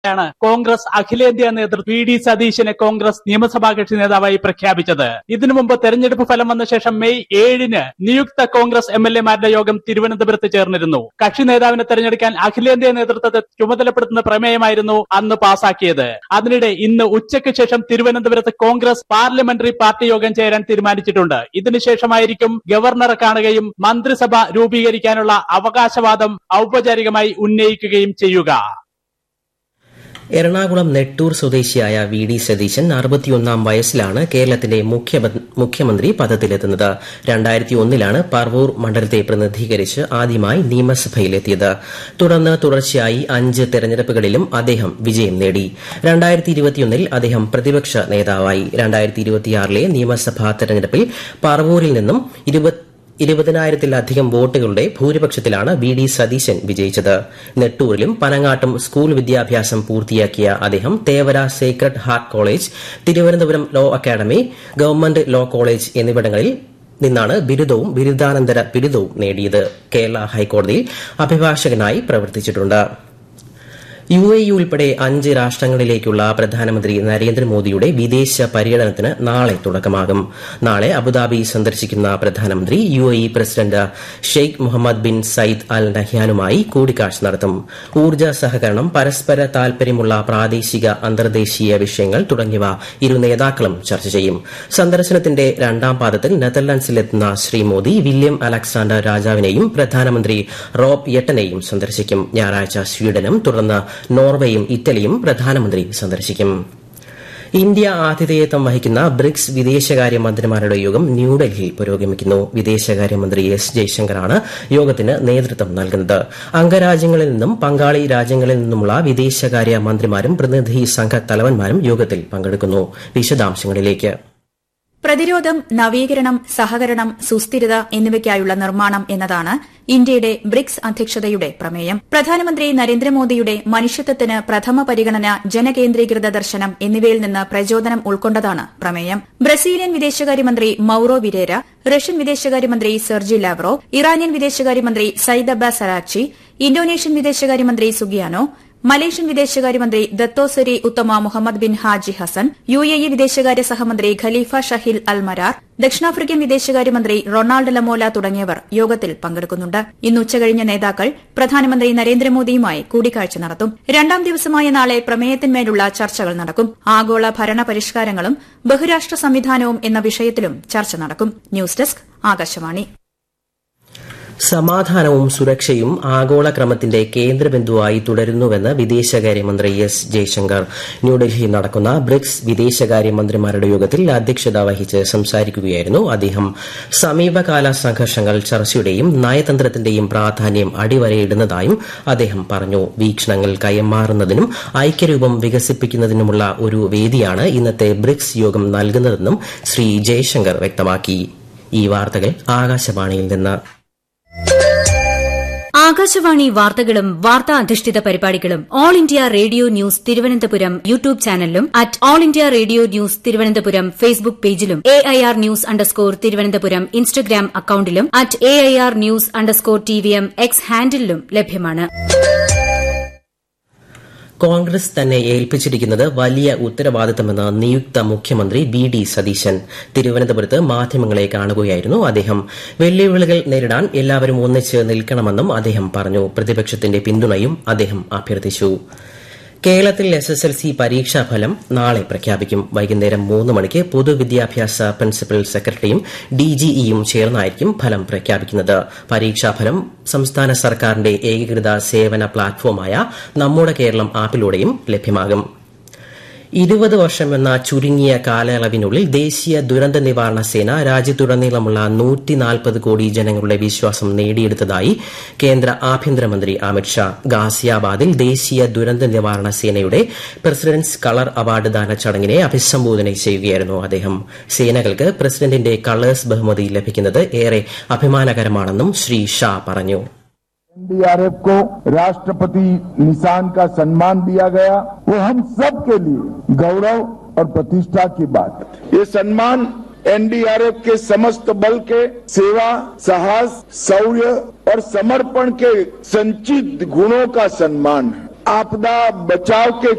ാണ് കോൺഗ്രസ് അഖിലേന്ത്യാ നേതൃത്വം വി ഡി സതീശനെ കോൺഗ്രസ് നിയമസഭാ കക്ഷി നേതാവായി പ്രഖ്യാപിച്ചത് ഇതിനു മുമ്പ് തെരഞ്ഞെടുപ്പ് ഫലം വന്ന ശേഷം മെയ് ഏഴിന് നിയുക്ത കോൺഗ്രസ് എം എൽ എമാരുടെ യോഗം തിരുവനന്തപുരത്ത് ചേർന്നിരുന്നു കക്ഷി നേതാവിനെ തെരഞ്ഞെടുക്കാൻ അഖിലേന്ത്യാ നേതൃത്വത്തെ ചുമതലപ്പെടുത്തുന്ന പ്രമേയമായിരുന്നു അന്ന് പാസാക്കിയത് അതിനിടെ ഇന്ന് ഉച്ചയ്ക്ക് ശേഷം തിരുവനന്തപുരത്ത് കോൺഗ്രസ് പാർലമെന്ററി പാർട്ടി യോഗം ചേരാൻ തീരുമാനിച്ചിട്ടുണ്ട് ഇതിനുശേഷമായിരിക്കും ഗവർണറെ കാണുകയും മന്ത്രിസഭ രൂപീകരിക്കാനുള്ള അവകാശവാദം ഔപചാരികമായി ഉന്നയിക്കുകയും ചെയ്യുക എറണാകുളം നെട്ടൂർ സ്വദേശിയായ വി ഡി സതീശൻ അറുപത്തിയൊന്നാം വയസ്സിലാണ് കേരളത്തിന്റെ മുഖ്യമ- മുഖ്യമന്ത്രി പദത്തിലെത്തുന്നത് രണ്ടായിരത്തി ഒന്നിലാണ് പാർവൂർ മണ്ഡലത്തെ പ്രതിനിധീകരിച്ച് ആദ്യമായി നിയമസഭയിലെത്തിയത് തുടർന്ന് തുടർച്ചയായി അഞ്ച് തെരഞ്ഞെടുപ്പുകളിലും അദ്ദേഹം വിജയം നേടി രണ്ടായിരത്തി ഇരുപത്തിയൊന്നിൽ അദ്ദേഹം പ്രതിപക്ഷ നേതാവായി രണ്ടായിരത്തി ഇരുപത്തിയാറിലെ നിയമസഭാ തെരഞ്ഞെടുപ്പിൽ പാർവൂരിൽ നിന്നും ഇരുപത്തി ഇരുപതിനായിരത്തിലധികം വോട്ടുകളുടെ ഭൂരിപക്ഷത്തിലാണ് വി ഡി സതീശൻ വിജയിച്ചത് നെട്ടൂരിലും പനങ്ങാട്ടും സ്കൂൾ വിദ്യാഭ്യാസം പൂർത്തിയാക്കിയ അദ്ദേഹം Thevara sacred heart college Thiruvananthapuram law academy government law college എന്നിവിടങ്ങളിൽ നിന്നാണ് ബിരുദവും ബിരുദാനന്തര ബിരുദവും നേടിയത് കേരള ഹൈക്കോടതിയിൽ അഭിഭാഷകനായി പ്രവർത്തിച്ചിട്ടുണ്ട് യു എ ഇ ഉൾപ്പെടെ അഞ്ച് രാഷ്ട്രങ്ങളിലേക്കുള്ള പ്രധാനമന്ത്രി നരേന്ദ്രമോദിയുടെ വിദേശ പര്യടനത്തിന് നാളെ തുടക്കമാകും നാളെ അബുദാബി സന്ദർശിക്കുന്ന പ്രധാനമന്ത്രി U A E president Sheikh Mohammed bin Zayed Al നഹ്യാനുമായി കൂടിക്കാഴ്ച നടത്തും ഊർജ്ജ സഹകരണം പരസ്പര താൽപര്യമുള്ള പ്രാദേശിക അന്തർദേശീയ വിഷയങ്ങൾ തുടങ്ങിയവ ഇരു നേതാക്കളും ചർച്ച ചെയ്യും സന്ദർശനത്തിന്റെ രണ്ടാം പാദത്തിൽ നെതർലൻഡ്സിലെത്തുന്ന ശ്രീ മോദി വില്യം അലക്സാണ്ടർ രാജാവിനെയും പ്രധാനമന്ത്രി റോബ് യെട്ടനെയും സന്ദർശിക്കും ഞായറാഴ്ച സ്വീഡനും തുടർന്ന് നോർവേയും ഇറ്റലിയും പ്രധാനമന്ത്രി സന്ദർശിക്കും ഇന്ത്യ ആതിഥേയത്വം വഹിക്കുന്ന ബ്രിക്സ് വിദേശകാര്യ മന്ത്രിമാരുടെ യോഗം ന്യൂഡൽഹിയിൽ പുരോഗമിക്കുന്നു വിദേശകാര്യമന്ത്രി എസ് ജയശങ്കറാണ് യോഗത്തിന് നേതൃത്വം നൽകുന്നത് അംഗരാജ്യങ്ങളിൽ നിന്നും പങ്കാളി രാജ്യങ്ങളിൽ നിന്നുമുള്ള വിദേശകാര്യ മന്ത്രിമാരും പ്രതിനിധി സംഘ തലവന്മാരും യോഗത്തിൽ പങ്കെടുക്കുന്നു വിശദാംശങ്ങളിലേക്ക് പ്രതിരോധം നവീകരണം സഹകരണം സുസ്ഥിരത എന്നിവയ്ക്കായുള്ള നിർമ്മാണം എന്നതാണ് ഇന്ത്യയുടെ ബ്രിക്സ് അധ്യക്ഷതയുടെ പ്രമേയം പ്രധാനമന്ത്രി നരേന്ദ്രമോദിയുടെ മനുഷ്യത്വത്തിന് പ്രഥമ പരിഗണന ജനകേന്ദ്രീകൃത ദർശനം എന്നിവയിൽ നിന്ന് പ്രചോദനം ഉൾക്കൊണ്ടതാണ് പ്രമേയം ബ്രസീലിയൻ വിദേശകാര്യമന്ത്രി മൌറോ വിരേര റഷ്യൻ വിദേശകാര്യമന്ത്രി സെർജി ലാവ്റോ ഇറാനിയൻ വിദേശകാര്യമന്ത്രി സയ്യിദ് അബ്ബാസ് അറാക്ചി ഇന്തോനേഷ്യൻ വിദേശകാര്യമന്ത്രി സുഗിയാനോ മലേഷ്യൻ വിദേശകാര്യമന്ത്രി Datuk Seri Utama Mohamad bin Haji Hasan U A E വിദേശകാര്യ സഹമന്ത്രി ഖലീഫ ഷഹിൽ അൽ മരാർ ദക്ഷിണാഫ്രിക്കൻ വിദേശകാര്യമന്ത്രി റൊണാൾഡ് ലമോല തുടങ്ങിയവർ യോഗത്തിൽ പങ്കെടുക്കുന്നുണ്ട് ഇന്ന് ഉച്ചകഴിഞ്ഞ് നേതാക്കൾ പ്രധാനമന്ത്രി നരേന്ദ്രമോദിയുമായി കൂടിക്കാഴ്ച നടത്തും രണ്ടാം ദിവസമായ നാളെ പ്രമേയത്തിന്മേലുള്ള ചർച്ചകൾ നടക്കും ആഗോള ഭരണ പരിഷ്കാരങ്ങളും ബഹുരാഷ്ട്ര സംവിധാനവും എന്ന വിഷയത്തിലും ചർച്ച നടക്കും ന്യൂസ് ഡെസ്ക് ആകാശവാണി സമാധാനവും സുരക്ഷയും ആഗോള ക്രമത്തിന്റെ കേന്ദ്രബിന്ദുവായി തുടരുന്നുവെന്ന് വിദേശകാര്യമന്ത്രി എസ് ജയശങ്കർ ന്യൂഡൽഹിയിൽ നടക്കുന്ന ബ്രിക്സ് വിദേശകാര്യമന്ത്രിമാരുടെ യോഗത്തിൽ അധ്യക്ഷത വഹിച്ച് സംസാരിക്കുകയായിരുന്നു അദ്ദേഹം സമീപകാല സംഘർഷങ്ങൾ ചർച്ചയുടെയും നയതന്ത്രത്തിന്റെയും പ്രാധാന്യം അടിവരയിടുന്നതായും അദ്ദേഹം പറഞ്ഞു വീക്ഷണങ്ങൾ കൈമാറുന്നതിനും ഐക്യരൂപം വികസിപ്പിക്കുന്നതിനുമുള്ള ഒരു വേദിയാണ് ഇന്നത്തെ ബ്രിക്സ് യോഗം നൽകുന്നതെന്നും ശ്രീ ജയശങ്കർ വ്യക്തമാക്കി ഈ വാർത്തകൾ ആകാശവാണിയിൽ നിന്ന് ആകാശവാണി വാർത്തകളും വാർത്താ അധിഷ്ഠിത പരിപാടികളും all India radio news Thiruvananthapuram YouTube ചാനലിലും at all India radio news Thiruvananthapuram Facebook പേജിലും A I R news underscore Thiruvananthapuram Instagram അക്കൌണ്ടിലും at A I R news underscore T V M X ഹാൻഡിലും ലഭ്യമാണ് കോൺഗ്രസ് തന്നെ ഏൽപ്പിച്ചിരിക്കുന്നത് വലിയ ഉത്തരവാദിത്തമെന്ന് നിയുക്ത മുഖ്യമന്ത്രി വി ഡി സതീശൻ തിരുവനന്തപുരത്ത് മാധ്യമങ്ങളെ കാണുകയായിരുന്നു അദ്ദേഹം വെല്ലുവിളികൾ നേരിടാൻ എല്ലാവരും ഒന്നിച്ച് നിൽക്കണമെന്നും അദ്ദേഹം പറഞ്ഞു പ്രതിപക്ഷത്തിന്റെ പിന്തുണയും അദ്ദേഹം അഭ്യർത്ഥിച്ചു കേരളത്തിൽ എസ് എസ് എൽ സി പരീക്ഷാഫലം നാളെ പ്രഖ്യാപിക്കും വൈകുന്നേരം മൂന്ന് മണിക്ക് പൊതുവിദ്യാഭ്യാസ പ്രിൻസിപ്പൽ സെക്രട്ടറിയും ഡിജിഇയും ചേർന്നായിരിക്കും ഫലം പ്രഖ്യാപിക്കുന്നത് പരീക്ഷാഫലം സംസ്ഥാന സർക്കാരിന്റെ ഏകീകൃത സേവന പ്ലാറ്റ്ഫോമായ നമ്മുടെ കേരളം ആപ്പിലൂടെയും ലഭ്യമാകും ഇരുപത് വർഷമെന്ന ചുരുങ്ങിയ കാലയളവിനുള്ളിൽ ദേശീയ ദുരന്ത നിവാരണ സേന രാജ്യത്തുടനീളമുള്ള നൂറ്റിനാൽപ്പത് കോടി ജനങ്ങളുടെ വിശ്വാസം നേടിയെടുത്തതായി കേന്ദ്ര ആഭ്യന്തരമന്ത്രി അമിത്ഷാ ഗാസിയാബാദിൽ ദേശീയ ദുരന്ത നിവാരണ സേനയുടെ പ്രസിഡന്റ്സ് കളർ അവാർഡ് ദാന ചടങ്ങിനെ അഭിസംബോധന ചെയ്യുകയായിരുന്നു അദ്ദേഹം സേനകൾക്ക് പ്രസിഡന്റിന്റെ കളേഴ്സ് ബഹുമതി ലഭിക്കുന്നത് ഏറെ അഭിമാനകരമാണെന്നും ശ്രീ ഷാ പറഞ്ഞു एनडीआरएफ को राष्ट्रपति निशान का सम्मान दिया गया वो हम सब के लिए गौरव और प्रतिष्ठा की बात है ये सम्मान एनडीआरएफ के समस्त बल के सेवा साहस शौर्य और समर्पण के संचित गुणों का सम्मान है आपदा बचाव के